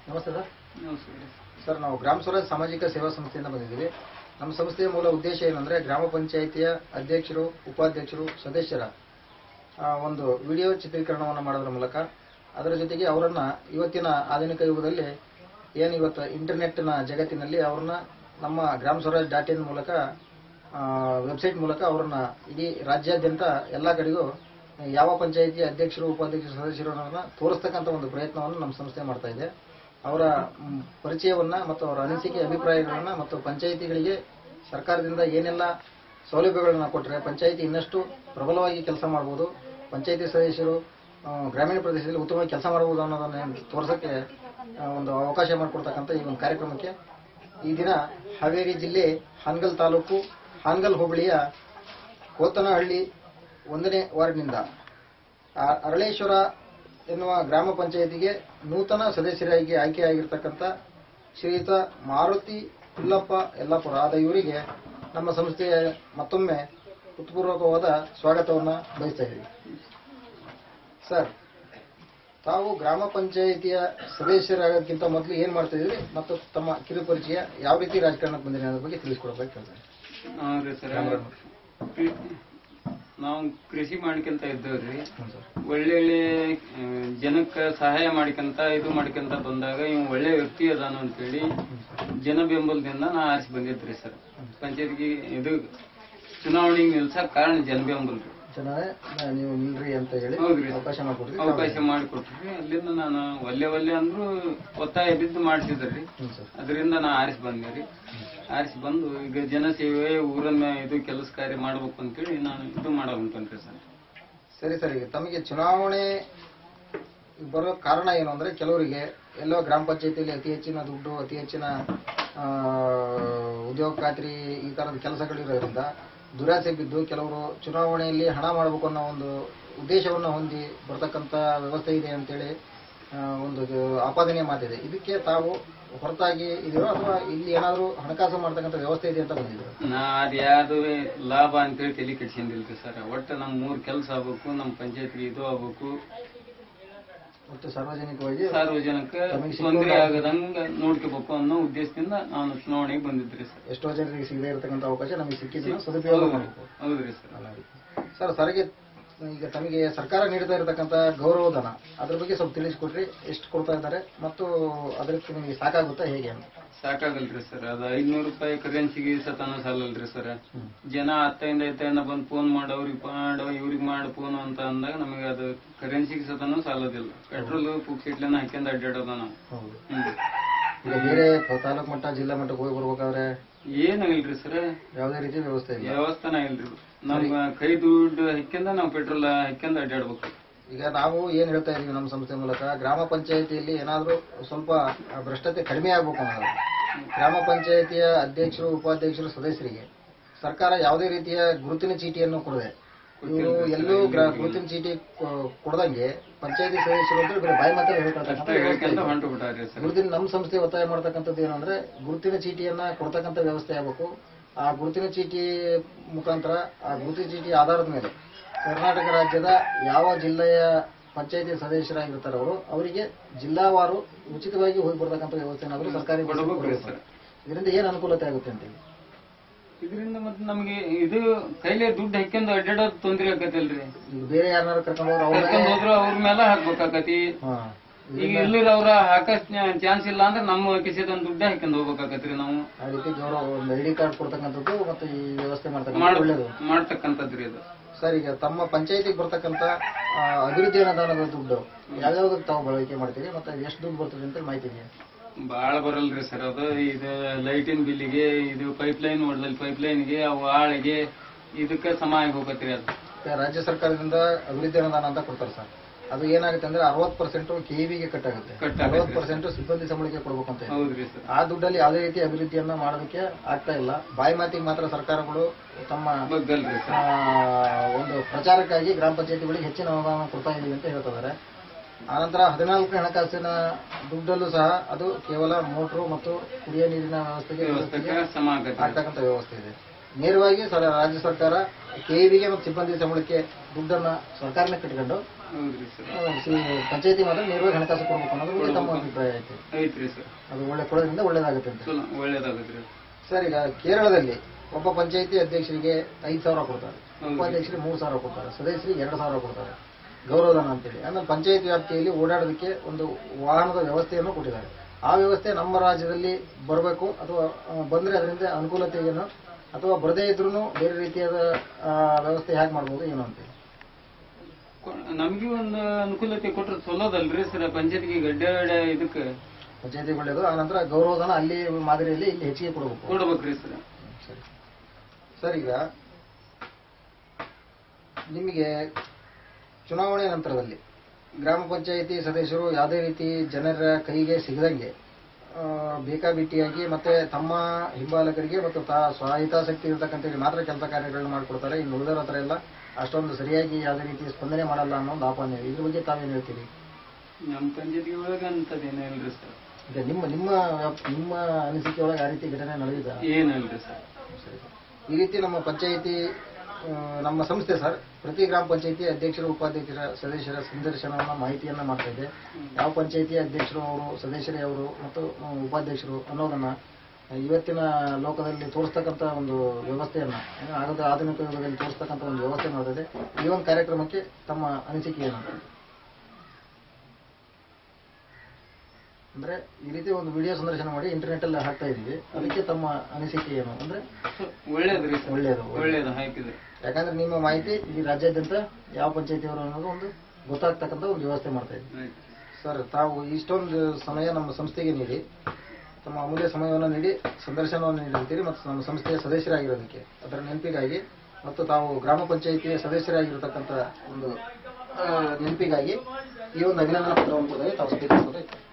ನಮಸ್ತೆ ಸರ್ ನಮಸ್ಕಾರ ಸರ್ ನಾವು ಗ್ರಾಮ ಸ್ವರಾಜ್ ಸಾಮಾಜಿಕ ಸೇವಾ ಸಂಸ್ಥೆಯಿಂದ ಬಂದಿದ್ದೀವಿ ನಮ್ಮ ಸಂಸ್ಥೆಯ ಮೂಲ ಉದ್ದೇಶ ಏನಂದ್ರೆ ಗ್ರಾಮ ಪಂಚಾಯಿತಿಯ ಅಧ್ಯಕ್ಷರು ಉಪಾಧ್ಯಕ್ಷರು ಸದಸ್ಯರ ಆ, ಒಂದು ವಿಡಿಯೋ ಚಿತ್ರೀಕರಣವನ್ನು ಮಾಡೋದ್ರ ಮೂಲಕ ಅದರ ಜೊತೆಗೆ ಅವರನ್ನ ಇವತ್ತಿನ ಆಧುನಿಕ ಯುಗದಲ್ಲಿ ಏನು ಇವತ್ತು ಇಂಟರ್ನೆಟ್ನ ಜಗತ್ತಿನಲ್ಲಿ ಅವ್ರನ್ನ ನಮ್ಮ ಗ್ರಾಮ ಸ್ವರಾಜ್ ಡಾಟ್ ಇನ್ ಮೂಲಕ ವೆಬ್ಸೈಟ್ ಮೂಲಕ ಅವ್ರನ್ನ ಇಡೀ ರಾಜ್ಯಾದ್ಯಂತ ಎಲ್ಲ ಕಡೆಗೂ ಯಾವ ಪಂಚಾಯಿತಿ ಅಧ್ಯಕ್ಷರು ಉಪಾಧ್ಯಕ್ಷರು ಸದಸ್ಯರು ಅನ್ನೋದನ್ನ ತೋರಿಸ್ತಕ್ಕಂಥ ಒಂದು ಪ್ರಯತ್ನವನ್ನು ನಮ್ಮ ಸಂಸ್ಥೆ ಮಾಡ್ತಾ ಇದೆ ಅವರ ಮ್, ಪರಿಚಯವನ್ನ ಮತ್ತು ಅವರ ಅನಿಸಿಕೆ ಅಭಿಪ್ರಾಯಗಳನ್ನ ಮತ್ತು ಪಂಚಾಯಿತಿಗಳಿಗೆ ಸರ್ಕಾರದಿಂದ ಏನೆಲ್ಲ ಸೌಲಭ್ಯಗಳನ್ನ ಕೊಟ್ಟರೆ ಪಂಚಾಯಿತಿ ಇನ್ನಷ್ಟು ಪ್ರಬಲವಾಗಿ ಕೆಲಸ ಮಾಡ್ಬೋದು ಪಂಚಾಯಿತಿ ಸದಸ್ಯರು ಆ, ಗ್ರಾಮೀಣ ಪ್ರದೇಶದಲ್ಲಿ ಉತ್ತಮವಾಗಿ ಕೆಲಸ ಮಾಡಬಹುದು ಅನ್ನೋದನ್ನ ತೋರ್ಸಕ್ಕೆ ಆ, ಒಂದು ಅವಕಾಶ ಮಾಡಿಕೊಡ್ತಕ್ಕಂಥ ಈ ಒಂದು ಕಾರ್ಯಕ್ರಮಕ್ಕೆ ಈ ದಿನ ಹಾವೇರಿ ಜಿಲ್ಲೆ ಹಾನಗಲ್ ತಾಲೂಕು ಹಾನಗಲ್ ಹೋಬಳಿಯ ಕೋತನಹಳ್ಳಿ ಒಂದನೇ ವಾರ್ಡ್ನಿಂದ ಆ- ಅರಳೇಶ್ವರ ಎನ್ನುವ ಗ್ರಾಮ ಪಂಚಾಯಿತಿಗೆ ನೂತನ ಸದಸ್ಯರಾಗಿ ಆಯ್ಕೆಯಾಗಿರ್ತಕ್ಕಂಥ ಶ್ರೀಯುತ ಮಾರುತಿ ಹುಲ್ಲಪ್ಪ ಯಲ್ಲಾಪುರ ಆದ ಇವರಿಗೆ ನಮ್ಮ ಸಂಸ್ಥೆಯ ಮತ್ತೊಮ್ಮೆ ಹೃತ್ಪೂರ್ವಕವಾದ ಸ್ವಾಗತವನ್ನು ಬಯಸ್ತಾ ಇದ್ದೀವಿ ಸರ್ ತಾವು ಗ್ರಾಮ ಪಂಚಾಯಿತಿಯ ಸದಸ್ಯರಾಗೋದಕ್ಕಿಂತ ಮೊದಲು ಏನ್ ಮಾಡ್ತಾ ಇದ್ರಿ ಮತ್ತು ತಮ್ಮ ಕಿರು ಪರಿಚಯ ಯಾವ ರೀತಿ ರಾಜಕಾರಣಕ್ಕೆ ಬಂದಿರಿ ಅನ್ನೋದ್ರ ಬಗ್ಗೆ ತಿಳಿಸ್ಕೊಡ್ಬೇಕು ಕೇಳ್ತಾರೆ ಹೌದ್ರಿ ಸರ್ ನಾವು ಕೃಷಿ ಮಾಡ್ಕೊಂತ ಇದ್ದೇವ್ರಿ ಹ್ಞೂ ಸರ್ ಒಳ್ಳೆ ಒಳ್ಳೆ ಆ, ಜನಕ್ಕ ಸಹಾಯ ಮಾಡ್ಕೊಂತ ಇದು ಮಾಡ್ಕೊಂತ ಬಂದಾಗ ಇವ್ ಒಳ್ಳೆ ವ್ಯಕ್ತಿ ಅದಾನು ಅಂತೇಳಿ ಜನ ಬೆಂಬಲದಿಂದ ನಾ ಆರಿಸಿ ಬಂದಿದ್ರಿ ಸರ್ ಪಂಚಾಯತ್ಗೆ ಇದು ಚುನಾವಣೆಗೆ ನಿಲ್ಸಕ್ ಕಾರಣ ಜನ ಬೆಂಬಲ ರೀ ಚೆನ್ನಾಗಿ ನೀವು ನಿಲ್ರಿ ಅಂತ ಹೇಳಿ ಹೌದ್ರಿ. ಅವಕಾಶ ಮಾಡಿಕೊಡ್ರಿ ಅವಕಾಶ ಮಾಡಿಕೊಟ್ರಿ ಅಲ್ಲಿಂದ ನಾನು ಒಲ್ಲೆ ಒಲ್ಲೆ ಅಂದ್ರು ಒತ್ತಾಯ ಬಿದ್ದು ಮಾಡ್ತಿದ್ರಿ ಹ್ಞೂ ಸರ್ ಅದರಿಂದ ನಾ ಆರಿಸಿ ಬಂದೆ ರೀ ಆರಿಸಿ ಬಂದು ಈಗ ಜನಸೇವೆ ಊರನ್ನ ಇದು ಕೆಲಸ ಕಾರ್ಯ ಮಾಡ್ಬೇಕು ಅಂತೇಳಿ ನಾನು ಇದು ಮಾಡವಂತಂತ್ರಿ ಸರ್ ಸರಿ ಸರ್ ಈಗ ತಮಗೆ ಚುನಾವಣೆ ಬರೋ ಕಾರಣ ಏನು ಅಂದ್ರೆ ಕೆಲವರಿಗೆ ಎಲ್ಲೋ ಗ್ರಾಮ ಪಂಚಾಯತಿಯಲ್ಲಿ ಅತಿ ಹೆಚ್ಚಿನ ದುಡ್ಡು ಅತಿ ಹೆಚ್ಚಿನ ಆ, ಉದ್ಯೋಗ ಖಾತ್ರಿ ಈ ತರದ ಕೆಲಸಗಳಿರೋದ್ರಿಂದ ದುರಾಸೆ ಬಿದ್ದು ಕೆಲವರು ಚುನಾವಣೆಯಲ್ಲಿ ಹಣ ಮಾಡಬೇಕು ಅನ್ನೋ ಒಂದು ಉದ್ದೇಶವನ್ನು ಹೊಂದಿ ಬರ್ತಕ್ಕಂಥ ವ್ಯವಸ್ಥೆ ಇದೆ ಅಂತೇಳಿ ಆ, ಒಂದು ಇದು ಆಪಾದನೆ ಮಾತಿದೆ ಇದಕ್ಕೆ ತಾವು ಹೊರತಾಗಿ ಇದೆಯೋ ಅಥವಾ ಇಲ್ಲಿ ಏನಾದರೂ ಹಣಕಾಸು ಮಾಡ್ತಕ್ಕಂಥ ವ್ಯವಸ್ಥೆ ಇದೆ ಅಂತ ಬಂದಿದ್ರು ನಾ ಅದ್ ಯಾವ್ದು ಲಾಭ ಅಂತೇಳಿ ತಲೆ ಕೆಡ್ಸಿಂದಿಲ್ರಿ ಸರ್ ಒಟ್ಟು ನಮ್ ಮೂರ್ ಕೆಲಸ ಆಗ್ಬೇಕು ನಮ್ ಪಂಚಾಯತ್ಗೆ ಇದು ಆಗ್ಬೇಕು ಮತ್ತು ಸಾರ್ವಜನಿಕವಾಗಿ ಸಾರ್ವಜನಿಕ ತೊಂದರೆ ಆಗದಂಗ ನೋಡ್ಕೋಬೇಕು ಅನ್ನೋ ಉದ್ದೇಶದಿಂದ ನಾನು ಚುನಾವಣೆಗೆ ಬಂದಿದ್ರಿ ಸರ್ ಎಷ್ಟೋ ಜನರಿಗೆ ಸಿಗದೇ ಇರತಕ್ಕಂಥ ಅವಕಾಶ ನಮಗೆ ಸಿಕ್ಕಿದ್ದನ್ನು ಸದುಪಯೋಗ ಮಾಡಬೇಕು ಹೌದ್ರಿ ಸರ್ ಸರ್ ಸರಿಗೆ ಈಗ ತಮಗೆ ಸರ್ಕಾರ ನೀಡ್ತಾ ಇರತಕ್ಕಂಥ ಗೌರವಧನ ಅದ್ರ ಬಗ್ಗೆ ಸ್ವಲ್ಪ ತಿಳಿಸ್ಕೊಟ್ರಿ ಎಷ್ಟು ಕೊಡ್ತಾ ಇದ್ದಾರೆ ಮತ್ತು ಅದಕ್ಕೆ ನಿಮಗೆ ಸಾಕಾಗುತ್ತಾ ಹೇಗೆ ಅಂತ ಸಾಕಾಗಲ್ರಿ ಸರ್ ಅದ ಐದ್ನೂರು ರೂಪಾಯಿ ಕರೆನ್ಸಿಗೆ ಸತನ ಸಾಲಲ್ರಿ ಸರ್ ಹ್ಮ್. ಜನ ಹತ್ತೈಂದ ಐತೈಂದ ಬಂದು ಫೋನ್ ಮಾಡು ಅವ್ರಿಗೆ ಮಾಡು ಇವ್ರಿಗೆ ಮಾಡು ಫೋನ್ ಅಂತ ಅಂದಾಗ ನಮಗೆ ಅದು ಕರೆನ್ಸಿಗೆ ಸತನೂ ಸಾಲೋದಿಲ್ಲ ಪೆಟ್ರೋಲ್ ಪುಕ್ಸಿಟ್ಲನ್ನ ಹಾಕ್ಯಂಡ್ ಅಡ್ಡಾಡೋದ ನಾವು ಹೌದು ಹ್ಮ್. ಈಗ ಬೇರೆ ತಾಲೂಕು ಮಟ್ಟ ಜಿಲ್ಲಾ ಮಟ್ಟಕ್ಕೆ ಹೋಗಿ ಬರ್ಬೇಕಾದ್ರೆ ಏನಾಗಿಲ್ರಿ ಸರ್ ಯಾವುದೇ ರೀತಿ ವ್ಯವಸ್ಥೆ ಇಲ್ಲ ವ್ಯವಸ್ಥಾನ ಇಲ್ರಿ ನಮ್ಮ ಕೈ ದುಡ್ಡು ಹಾಕ್ಯಂದ ನಾವು ಪೆಟ್ರೋಲ್ ಹಾಕ್ಯಂದ ಅಡ್ಡಾಡ್ಬೇಕು ಈಗ ನಾವು ಏನ್ ಹೇಳ್ತಾ ಇದೀವಿ ನಮ್ಮ ಸಂಸ್ಥೆ ಮೂಲಕ ಗ್ರಾಮ ಪಂಚಾಯಿತಿಯಲ್ಲಿ ಏನಾದರೂ ಸ್ವಲ್ಪ ಭ್ರಷ್ಟತೆ ಕಡಿಮೆ ಆಗ್ಬೇಕು ಅನ್ನೋದು ಗ್ರಾಮ ಪಂಚಾಯಿತಿಯ ಅಧ್ಯಕ್ಷರು ಉಪಾಧ್ಯಕ್ಷರು ಸದಸ್ಯರಿಗೆ ಸರ್ಕಾರ ಯಾವುದೇ ರೀತಿಯ ಗುರುತಿನ ಚೀಟಿಯನ್ನು ಕೊಡದೆ ಇವರು ಎಲ್ಲೂ ಗ್ರಾ- ಗುರುತಿನ ಚೀಟಿ ಕೊ- ಕೊಡದಂಗೆ ಪಂಚಾಯತಿ ಸದಸ್ಯರು ಅಂತ ಬರೀ ಬಾಯಿ ಮಾತ್ರ ಹೇಳ್ಕೊಳ್ತಕ್ಕಂಥ ಅಷ್ಟೇ ಹೇಳ್ಕೊಂತ ಹೊಂಟು ಬಿಟ್ಟಾರ್ರಿ ಸರ್ ಗುರುತಿನ ನಮ್ಮ ಸಂಸ್ಥೆ ಒತ್ತಾಯ ಮಾಡ್ತಕ್ಕಂಥದ್ದು ಏನಂದ್ರೆ ಗುರುತಿನ ಚೀಟಿಯನ್ನ ಕೊಡ್ತಕ್ಕಂಥ ವ್ಯವಸ್ಥೆ ಆಗಬೇಕು ಆ ಗುರುತಿನ ಚೀಟಿ ಮುಖಾಂತರ ಆ ಗುರುತಿನ ಚೀಟಿ ಆಧಾರದ ಮೇಲೆ ಕರ್ನಾಟಕ ರಾಜ್ಯದ ಯಾವ ಜಿಲ್ಲೆಯ ಪಂಚಾಯತಿ ಸದಸ್ಯರಾಗಿರ್ತಾರೆ ಅವರು ಅವರಿಗೆ ಜಿಲ್ಲಾವಾರು ಉಚಿತವಾಗಿ ಹೋಗಿ ಬರ್ತಕ್ಕಂಥ ವ್ಯವಸ್ಥೆ ಏನಾದರೂ ಸರ್ಕಾರಿ ಬಸ್ ಕೊಡ್ಬೇಕ್ರಿ ಸರ್ ಇದರಿಂದ ಏನು ಅನುಕೂಲತೆ ಆಗುತ್ತೆ ಅಂತ ಹೇಳಿ ಇದರಿಂದ ಮತ್ತೆ ನಮಗೆ ಇದು ಕೈಲೇ ದುಡ್ಡು ಹಾಕ್ಯಂದು ಅಡ್ಡಾಡೋದು ತೊಂದ್ರೆ ಆಕತಿಲ್ರಿ ಈಗ ಬೇರೆ ಯಾರನ್ನಾರು ಕರ್ಕೊಂಡು ಹೋದ್ರೆ ಅವ್ರ ಕರ್ಕೊಂಡ್ ಹೋದ್ರು ಅವ್ರ ಮೇಲೆ ಹಾಕ್ಬೇಕಾಕತಿ ಹಾ ಈಗ ಎಲ್ಲರೂ ಅವ್ರ ಹಾಕಕ್ ಚಾನ್ಸ್ ಇಲ್ಲ ಅಂದ್ರೆ ನಮ್ಮ ಕಿಸೆದೊಂದು ದುಡ್ಡು ಹಾಕ್ಯಂಡ್ ಹೋಗ್ಬೇಕಾಕತ್ರಿ ನಾವು ಆ ರೀತಿ ಗೌರವ ಒಂದು ಐ ಡಿ ಕಾರ್ಡ್ ಕೊಡ್ತಕ್ಕಂಥದ್ದು ಮತ್ತು ಈ ವ್ಯವಸ್ಥೆ ಮಾಡ್ತಕ್ಕಂಥ ಮಾಡ್- ಒಳ್ಳೇದು ಮಾಡ್ತಕ್ಕಂಥದ್ರಿ ಇದು ಸರ್ ಈಗ ತಮ್ಮ ಪಂಚಾಯತಿಗೆ ಬರ್ತಕ್ಕಂಥ ಆ, ಅಭಿವೃದ್ಧಿ ಅನುದಾನದ ದುಡ್ಡು ಯಾವ್ಯಾವ್ದಕ್ಕೆ ತಾವು ಬಳಕೆ ಮಾಡ್ತೀರಿ ಮತ್ತೆ ಎಷ್ಟು ದುಡ್ಡು ಬರ್ತದೆ ಅಂತ ಮಾಹಿತಿ ಇದೆಯಾ ಬಾಳ ಬರಲ್ರಿ ಸರ್ ಅದು ಇದು ಲೈಟಿನ ಬಿಲ್ಲಿಗೆ ಇದು ಪೈಪ್ ಲೈನ್ ಹೊಡೆದಲ್ಲಿ ಪೈಪ್ ಲೈನ್ಗೆ ಅವು ಆಳಿಗೆ ಇದಕ್ಕೆ ಸಮ ಆಗಿ ಹೋಗತ್ರಿ ಅದು ಮತ್ತೆ ರಾಜ್ಯ ಸರ್ಕಾರದಿಂದ ಅಭಿವೃದ್ಧಿ ಅನುದಾನ ಅಂತ ಕೊಡ್ತಾರೆ ಸರ್ ಅದು ಏನಾಗುತ್ತೆ ಅಂದ್ರೆ ಅರವತ್ತು ಪರ್ಸೆಂಟ್ ಕೆವಿಗೆ ಕಟ್ ಆಗುತ್ತೆ ಕಟ್ ಅರವತ್ತು ಪರ್ಸೆಂಟ್ ಸಿಬ್ಬಂದಿ ಸಂಬಳಕ್ಕೆ ಕೊಡ್ಬೇಕು ಅಂತ ಇದೆ. ಹೌದ್ರಿ ಸರ್ ಆ ದುಡ್ಡಲ್ಲಿ ಯಾವುದೇ ರೀತಿ ಅಭಿವೃದ್ಧಿಯನ್ನ ಮಾಡೋದಕ್ಕೆ ಆಗ್ತಾ ಇಲ್ಲ ಬಾಯಿ ಮಾತಿಗೆ ಮಾತ್ರ ಸರ್ಕಾರಗಳು ತಮ್ಮ ಬಗ್ಗಲ್ರಿ ಆ, ಸರ್ ಒಂದು ಪ್ರಚಾರಕ್ಕಾಗಿ ಗ್ರಾಮ ಪಂಚಾಯತಿಗಳಿಗೆ ಹೆಚ್ಚಿನ ಅನುದಾನ ಕೊಡ್ತಾ ಇದೀವಿ ಅಂತ ಹೇಳ್ತಿದ್ದಾರೆ ಆನಂತರ ಹದಿನಾಲ್ಕು ಹಣಕಾಸಿನ ದುಡ್ಡಲ್ಲೂ ಸಹ ಅದು ಕೇವಲ ಮೋಟ್ರು ಮತ್ತು ಕುಡಿಯ ನೀರಿನ ವ್ಯವಸ್ಥೆಗೆ ವ್ಯವಸ್ಥೆಗೆ ಸಮ ಆಗತ್ರಿ ಆಗ್ತಕ್ಕಂಥ ವ್ಯವಸ್ಥೆ ಇದೆ ನೇರವಾಗಿ ಸರ ರಾಜ್ಯ ಸರ್ಕಾರ ಕೆವಿಗೆ ಮತ್ತು ಸಿಬ್ಬಂದಿ ಸಂಬಳಕ್ಕೆ ದುಡ್ಡನ್ನ ಸರ್ಕಾರನೇ ಕಟ್ಕೊಂಡು ಹೌದ್ರಿ ಸರ್ ಪಂಚಾಯತಿ ಮಾತ್ರ ನೇರವಾಗಿ ಹಣಕಾಸು ಕೊಡ್ಬೇಕು ಅನ್ನೋದ್ರ ಬಗ್ಗೆ ತಮ್ಮ ಅಭಿಪ್ರಾಯ ಐತೆ ಐತ್ರಿ ಸರ್ ಅದು ಒಳ್ಳೆ ಕೊಡೋದ್ರಿಂದ ಒಳ್ಳೇದಾಗುತ್ತೆ ಅಂತ ಚಲೋ ಒಳ್ಳೇದಾಗತ್ರಿ ಸರ್ ಈಗ ಕೇರಳದಲ್ಲಿ ಒಬ್ಬ ಪಂಚಾಯತಿ ಅಧ್ಯಕ್ಷರಿಗೆ ಐದು ಸಾವಿರ ಕೊಡ್ತಾರೆ ಹೌದು. ಉಪಾಧ್ಯಕ್ಷರಿಗೆ ಮೂರು ಸಾವಿರ ಕೊಡ್ತಾರೆ ಸದಸ್ಯರಿಗೆ ಎರಡು ಸಾವಿರ ಕೊಡ್ತಾರೆ ಗೌರವಧನ ಅಂತೇಳಿ ಆಮೇಲೆ ಪಂಚಾಯತಿ ವ್ಯಾಪ್ತಿಯಲ್ಲಿ ಓಡಾಡೋದಕ್ಕೆ ಒಂದು ವಾಹನದ ವ್ಯವಸ್ಥೆಯನ್ನು ಕೊಟ್ಟಿದ್ದಾರೆ ಆ ವ್ಯವಸ್ಥೆ ನಮ್ಮ ರಾಜ್ಯದಲ್ಲಿ ಬರಬೇಕು ಅಥವಾ ಆ, ಬಂದ್ರೆ ಅದರಿಂದ ಅನುಕೂಲತೆ ಏನು ಅಥವಾ ಬರದೇ ಇದ್ರೂ ಬೇರೆ ರೀತಿಯಾದ ಆ, ವ್ಯವಸ್ಥೆ ಹೇಗೆ ಮಾಡ್ಬೋದು ಏನು ಅಂತೇಳಿ ನಮ್ಗೆ ಒಂದು ಅನುಕೂಲತೆ ಕೊಟ್ರೆ ಚಲೋದಲ್ರಿ ಸರ್ ಪಂಚಾಯತ್ಗೆ ಗಡ್ಡೆ ಇದಕ್ಕೆ ಪಂಚಾಯತಿ ಒಳ್ಳೆಯದು ಆ ನಂತರ ಗೌರವಧನ ಅಲ್ಲಿ ಮಾದರಿಯಲ್ಲಿ ಇಲ್ಲಿ ಹೆಚ್ಚಿಗೆ ಕೊಡಬೇಕು ಕೊಡ್ಬೇಕ್ರಿ ಸರ್ ಸರಿ ಸರ್ ಈಗ ನಿಮಗೆ ಚುನಾವಣೆ ನಂತರದಲ್ಲಿ ಗ್ರಾಮ ಪಂಚಾಯಿತಿ ಸದಸ್ಯರು ಯಾವುದೇ ರೀತಿ ಜನರ ಕೈಗೆ ಸಿಗದಂಗೆ ಆ, ಬೇಕಾಬಿಟ್ಟಿಯಾಗಿ ಮತ್ತೆ ತಮ್ಮ ಹಿಂಬಾಲಕರಿಗೆ ಮತ್ತು ತಾ ಸ್ವಹಿತಾಸಕ್ತಿ ಇರತಕ್ಕಂಥವ್ರಿಗೆ ಮಾತ್ರ ಕೆಲಸ ಕಾರ್ಯಗಳನ್ನ ಮಾಡಿಕೊಡ್ತಾರೆ ಇನ್ನು ಉಳಿದರ ಹತ್ರ ಎಲ್ಲ ಅಷ್ಟೊಂದು ಸರಿಯಾಗಿ ಯಾವುದೇ ರೀತಿ ಸ್ಪಂದನೆ ಮಾಡಲ್ಲ ಅನ್ನೋ ಒಂದು ಆಪಾದನೆ ಇದೆ. ಇದ್ರ ಬಗ್ಗೆ ತಾವೇನು ಹೇಳ್ತೀರಿ ನಮ್ಮ ಪಂಚಾಯತ್ಗೆ ಒಳಗೆ ಅಂತದೇನೇ ಇಲ್ರಿ ಸರ್ ಈಗ ನಿಮ್ಮ ನಿಮ್ಮ ವ್ಯಾಪ್- ನಿಮ್ಮ ಅನಿಸಿಕೆ ಒಳಗೆ ಆ ರೀತಿ ಘಟನೆ ನಡೆದಿದೆ ಏನಿಲ್ರಿ ಸರ್ ಸರಿ. ಈ ರೀತಿ ನಮ್ಮ ಪಂಚಾಯಿತಿ ಆ, ನಮ್ಮ ಸಂಸ್ಥೆ ಸರ್ ಪ್ರತಿ ಗ್ರಾಮ ಪಂಚಾಯಿತಿ ಅಧ್ಯಕ್ಷರು ಉಪಾಧ್ಯಕ್ಷರ ಸದಸ್ಯರ ಸಂದರ್ಶನವನ್ನ ಮಾಹಿತಿಯನ್ನ ಮಾಡ್ತಾ ಇದೆ ಯಾವ ಪಂಚಾಯಿತಿ ಅಧ್ಯಕ್ಷರು ಅವರು ಸದಸ್ಯರೇ ಅವರು ಮತ್ತು ಆ, ಉಪಾಧ್ಯಕ್ಷರು ಅನ್ನೋದನ್ನ ಇವತ್ತಿನ ಲೋಕದಲ್ಲಿ ತೋರಿಸ್ತಕ್ಕಂಥ ಒಂದು ವ್ಯವಸ್ಥೆಯನ್ನ ಏನು ಆಗದ ಆಧುನಿಕ ಯುಗದಲ್ಲಿ ತೋರಿಸ್ತಕ್ಕಂಥ ಒಂದು ವ್ಯವಸ್ಥೆ ನೋಡಿದೆ ಈ ಒಂದು ಕಾರ್ಯಕ್ರಮಕ್ಕೆ ತಮ್ಮ ಅನಿಸಿಕೆ ಏನು ಅಂದ್ರೆ ಈ ರೀತಿ ಒಂದು ವಿಡಿಯೋ ಸಂದರ್ಶನ ಮಾಡಿ ಇಂಟರ್ನೆಟ್ ಅಲ್ಲಿ ಹಾಕ್ತಾ ಇದೀವಿ ಅದಕ್ಕೆ ತಮ್ಮ ಅನಿಸಿಕೆ ಏನು ಅಂದ್ರೆ ಒಳ್ಳೇದ್ರಿ ಸರ್ ಒಳ್ಳೆಯದು ಒಳ್ಳೇದು ಹಾಕಿದ್ರೆ ಯಾಕಂದ್ರೆ ನಿಮ್ಮ ಮಾಹಿತಿ ಈ ರಾಜ್ಯಾದ್ಯಂತ ಯಾವ ಪಂಚಾಯತಿಯವರು ಅನ್ನೋದು ಒಂದು ಗೊತ್ತಾಗ್ತಕ್ಕಂಥ ಒಂದು ವ್ಯವಸ್ಥೆ ಮಾಡ್ತಾ ಇದ್ದೀವಿ ಆಯ್ತು. ಸರ್ ತಾವು ಇಷ್ಟೊಂದು ಸಮಯ ನಮ್ಮ ಸಂಸ್ಥೆಗೆ ನೀಡಿ ತಮ್ಮ ಅಮೂಲ್ಯ ಸಮಯವನ್ನು ನೀಡಿ ಸಂದರ್ಶನವನ್ನು ನೀಡಿರ್ತೀರಿ ಮತ್ತು ನಮ್ಮ ಸಂಸ್ಥೆಯ ಸದಸ್ಯರಾಗಿರೋದಕ್ಕೆ ಅದರ ನೆನಪಿಗಾಗಿ ಮತ್ತು ತಾವು ಗ್ರಾಮ ಪಂಚಾಯಿತಿಯ ಸದಸ್ಯರಾಗಿರತಕ್ಕಂಥ ಒಂದು ಆ, ನೆನಪಿಗಾಗಿ ಈ ಒಂದು ಅಭಿನಂದನಾ ಪತ್ರವನ್ನು ಕೂಡ ತಾವು ಸ್ವೀಕರಿಸೋದು